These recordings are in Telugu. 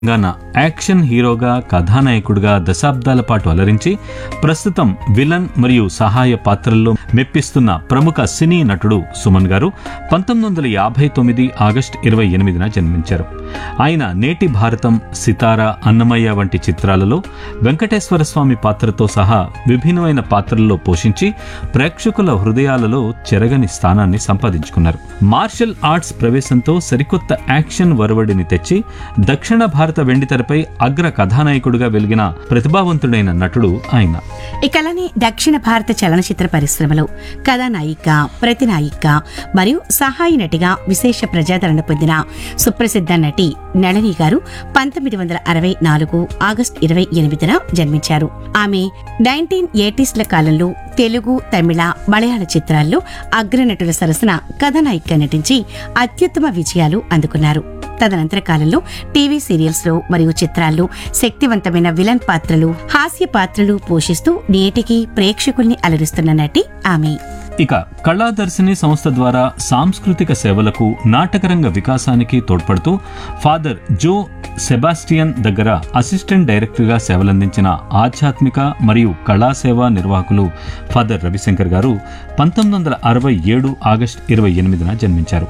తెలంగాణ యాక్షన్ హీరోగా కథానాయకుడిగా దశాబ్దాల పాటు అలరించి ప్రస్తుతం విలన్ మరియు సహాయ పాత్రల్లో మెప్పిస్తున్న ప్రముఖ సినీ నటుడు సుమన్ గారు పంతొమ్మిది వందల యాభై తొమ్మిది ఆగస్టు ఇరవై ఎనిమిదిన జన్మించారు ఆయన నేటి భారతం సితార అన్నమయ్య వంటి చిత్రాలలో వెంకటేశ్వర స్వామి పాత్రతో సహా విభిన్నమైన పాత్రల్లో పోషించి ప్రేక్షకుల హృదయాలలో చెరగని స్థానాన్ని సంపాదించుకున్నారు మార్షల్ ఆర్ట్స్ ప్రవేశంతో సరికొత్త యాక్షన్ వరవడిని తెచ్చి దక్షిణ భారత వెండితెరపై అగ్ర కథానాయకుడిగా వెలిగిన ప్రతిభావంతుడైన నటుడు ఆయన ఇక అలానే దక్షిణ భారత చలనచిత్ర పరిశ్రమలో కథానాయిక ప్రతినాయిక మరియు సహాయ నటిగా విశేష ప్రజాదరణ పొందిన సుప్రసిద్ధ నటి నళని గారు పంతొమ్మిది వందల అరవై నాలుగు ఆగస్టు ఇరవై ఎనిమిదిన జన్మించారు ఆమె నైన్టీన్ ఎయిటీస్ల కాలంలో తెలుగు తమిళ మలయాళ చిత్రాల్లో అగ్రనటుల సరసన కథానాయికగా నటించి అత్యుత్తమ విజయాలు అందుకున్నారు తదనంతర కాలంలో టీవీ సీరియల్స్ లో మరియు చిత్రాల్లో శక్తివంతమైన విలన్ పాత్రలు హాస్య పాత్రలు పోషిస్తూ నేటికి ప్రేక్షకుల్ని అలరిస్తున్న నటి ఆమె ఇక కళాదర్శిని సంస్థ ద్వారా సాంస్కృతిక సేవలకు నాటకరంగ వికాసానికి తోడ్పడుతూ ఫాదర్ జో సెబాస్టియన్ దగ్గర అసిస్టెంట్ డైరెక్టర్గా సేవలందించిన ఆధ్యాత్మిక మరియు కళాసేవ నిర్వాహకులు ఫాదర్ రవిశంకర్ గారు పంతొమ్మిది వందల అరవై ఏడు ఆగస్టు ఇరవై ఎనిమిదిన జన్మించారు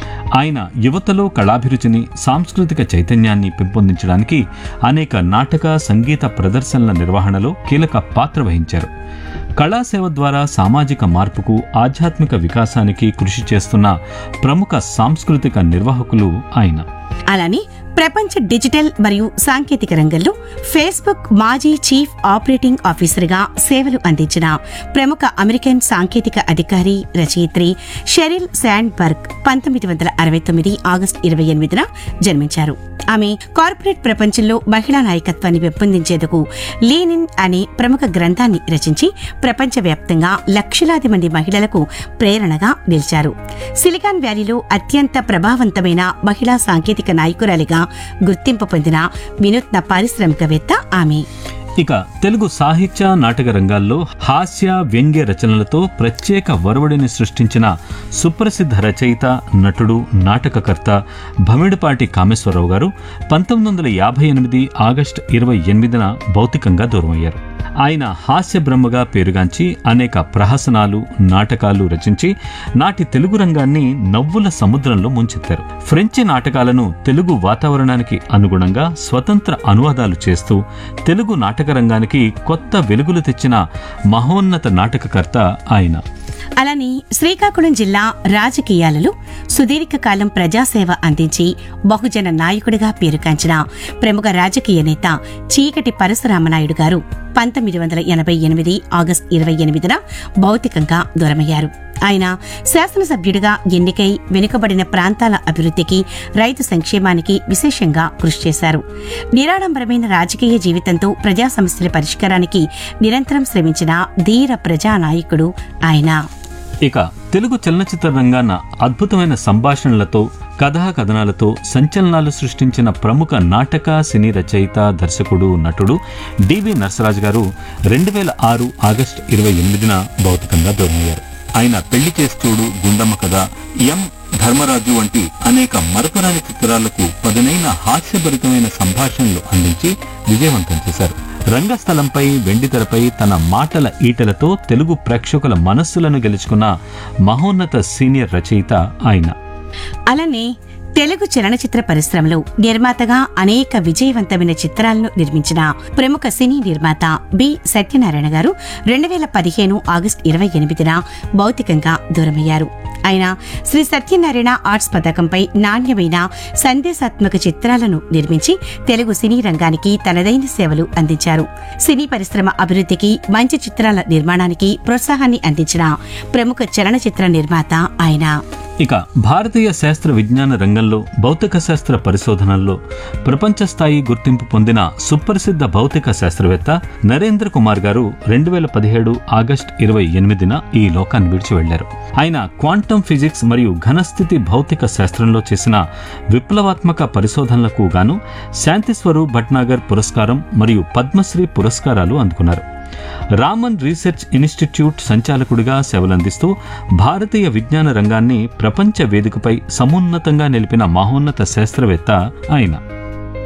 ఆయన యువతలో కళాభిరుచిని సాంస్కృతిక చైతన్యాన్ని పెంపొందించడానికి అనేక నాటక సంగీత ప్రదర్శనల నిర్వహణలో కీలక పాత్ర వహించారు కళాసేవ ద్వారా సామాజిక మార్పుకు ఆధ్యాత్మిక వికాసానికి కృషి చేస్తున్న ప్రముఖ సాంస్కృతిక నిర్వాహకులు ఆయన అలానే ప్రపంచ డిజిటల్ మరియు సాంకేతిక రంగంలో ఫేస్బుక్ మాజీ చీఫ్ ఆపరేటింగ్ ఆఫీసర్గా సేవలు అందించిన ప్రముఖ అమెరికన్ సాంకేతిక అధికారి రచయిత్రి షెరిల్ శాండ్ బర్గ్ పంతొమ్మిది వందల అరవై తొమ్మిది ఆగస్టు ఇరవై ఎనిమిదిన జన్మించారు ఆమె కార్పొరేట్ ప్రపంచంలో మహిళా నాయకత్వాన్ని పెంపొందించేందుకు లీనిన్ అనే ప్రముఖ గ్రంథాన్ని రచించి ప్రపంచవ్యాప్తంగా లక్షలాది మంది మహిళలకు ప్రేరణగా నిలిచారు సిలికాన్ వ్యాలీలో అత్యంత ప్రభావవంతమైన మహిళా సాంకేతిక నాయకురాలిగా గుర్తింపు పొందిన వినూత్న పారిశ్రామికవేత్త ఆమె ఇక తెలుగు సాహిత్య నాటక రంగాల్లో హాస్య వ్యంగ్య రచనలతో ప్రత్యేక వరవడిని సృష్టించిన సుప్రసిద్ధ రచయిత నటుడు నాటకకర్త భమిడిపాటి కామేశ్వరరావు గారు పంతొమ్మిది వందల యాభై ఎనిమిది ఆగస్టు ఇరవై ఎనిమిదిన భౌతికంగా దూరమయ్యారు ఆయన హాస్య బ్రహ్మగా పేరుగాంచి అనేక ప్రహసనాలు నాటకాలు రచించి నాటి తెలుగు రంగాన్ని నవ్వుల సముద్రంలో ముంచెత్తారు ఫ్రెంచి నాటకాలను తెలుగు వాతావరణానికి అనుగుణంగా స్వతంత్ర అనువాదాలు చేస్తూ తెలుగు నాటక రంగానికి కొత్త వెలుగులు తెచ్చిన మహోన్నత నాటకకర్త ఆయన అలానే శ్రీకాకుళం జిల్లా రాజకీయాలలో సుదీర్ఘకాలం ప్రజాసేవ అందించి బహుజన నాయకుడిగా పేరుగాంచిన ప్రముఖ రాజకీయ నేత చీకటి పరశురామనాయుడు గారు పంతొమ్మిది వందల ఎనభై ఎనిమిది ఆగస్టు ఇరవై ఎనిమిదిన భౌతికంగా దూరమయ్యారు ఆయన శాసనసభ్యుడిగా ఎన్నికై వెనుకబడిన ప్రాంతాల అభివృద్ధికి రైతు సంక్షేమానికి విశేషంగా కృషి చేశారు నిరాడంబరమైన రాజకీయ జీవితంతో ప్రజా సమస్యల పరిష్కారానికి నిరంతరం శ్రమించిన ధీర ప్రజానాయకుడు ఆయన ఇక తెలుగు చలనచిత్ర రంగాన అద్భుతమైన సంభాషణలతో కథా కథనాలతో సంచలనాలు సృష్టించిన ప్రముఖ నాటక సినీ రచయిత దర్శకుడు నటుడు డివి నరసరాజు గారు రెండు వేల ఆరు ఆగస్టు ఇరవై ఎనిమిదిన భౌతికంగా దూరమయ్యారు ఆయన పెళ్లి చేస్తూడు గుండమ్మ కథ ఎం ధర్మరాజు వంటి అనేక మరపురాని చిత్రాలకు పదునైన హాస్యభరితమైన సంభాషణలు అందించి విజయవంతం చేశారు రంగస్థలంపై వెండితెరపై తన మాటల ఈటలతో తెలుగు ప్రేక్షకుల మనస్సులను గెలుచుకున్న మహోన్నత సీనియర్ రచయిత ఆయన అలానే తెలుగు చలనచిత్ర పరిశ్రమలో నిర్మాతగా అనేక విజయవంతమైన చిత్రాలను నిర్మించిన ప్రముఖ సినీ నిర్మాత బి సత్యనారాయణ గారు రెండు వేల పదిహేను ఆగస్టు ఇరవై ఎనిమిదిన భౌతికంగా దూరమయ్యారు ఆయన శ్రీ సత్యనారాయణ ఆర్ట్స్ పథకంపై నాణ్యమైన సందేశాత్మక చిత్రాలను నిర్మించి తెలుగు సినీ రంగానికి తనదైన సేవలు అందించారు సినీ పరిశ్రమ అభివృద్ధికి మంచి చిత్రాల నిర్మాణానికి ప్రోత్సాహాన్ని అందించిన ప్రముఖ చలనచిత్ర నిర్మాత ఆయన ఇక భారతీయ శాస్త్ర విజ్ఞాన రంగంలో భౌతిక శాస్త్ర పరిశోధనల్లో ప్రపంచ స్థాయి గుర్తింపు పొందిన సుప్రసిద్ధ భౌతిక శాస్త్రవేత్త నరేంద్ర కుమార్ గారు రెండు వేల పదిహేడు ఆగస్టు ఇరవై ఎనిమిదిన ఈ లోకాన్ని విడిచి వెళ్లారు ఆయన క్వాంటం ఫిజిక్స్ మరియు ఘనస్థితి భౌతిక శాస్త్రంలో చేసిన విప్లవాత్మక పరిశోధనలకు గాను శాంతిస్వరూప్ భట్నాగర్ పురస్కారం మరియు పద్మశ్రీ పురస్కారాలు అందుకున్నారు రామన్ రీసెర్చ్ ఇన్స్టిట్యూట్ సంచాలకుడిగా సేవలందిస్తూ భారతీయ విజ్ఞాన రంగాన్ని ప్రపంచ వేదికపై సమున్నతంగా నిలిపిన మహోన్నత శాస్త్రవేత్త ఆయన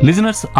లిజనర్స్